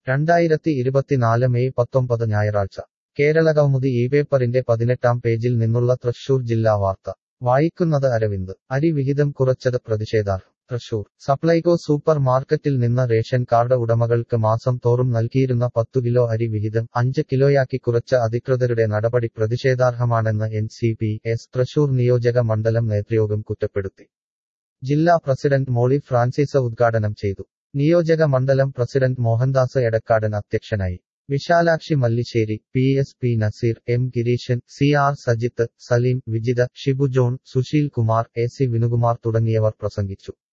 രണ്ടായിരത്തി ഇരുപത്തിനാല് മെയ് പത്തൊമ്പത് ഞായറാഴ്ച കേരളകൗമുദി ഈ പേപ്പറിന്റെ പതിനെട്ടാം പേജിൽ നിന്നുള്ള തൃശൂർ ജില്ലാ വാർത്ത വായിക്കുന്നത് അരവിന്ദ് അരി വിഹിതം കുറച്ചത് പ്രതിഷേധാർഹം തൃശൂർ സപ്ലൈകോ സൂപ്പർ മാർക്കറ്റിൽ നിന്ന് റേഷൻ കാർഡ് ഉടമകൾക്ക് മാസം തോറും നൽകിയിരുന്ന പത്തു കിലോ അരി വിഹിതം അഞ്ച് കിലോയാക്കി കുറച്ച അധികൃതരുടെ നടപടി പ്രതിഷേധാർഹമാണെന്ന് N C P S Thrissur നിയോജക മണ്ഡലം നേതൃയോഗം കുറ്റപ്പെടുത്തി ജില്ലാ പ്രസിഡന്റ് മോളി ഫ്രാൻസിസ് ഉദ്ഘാടനം ചെയ്തു നിയോജക മണ്ഡലം പ്രസിഡന്റ് മോഹൻദാസ് എടക്കാടൻ അധ്യക്ഷനായി Visalakshi Mallissery P S P Naseer M Gireesan C R Sajith Saleem Vijitha Shibu John Susheel Kumar A C Vinukumar തുടങ്ങിയവർ പ്രസംഗിച്ചു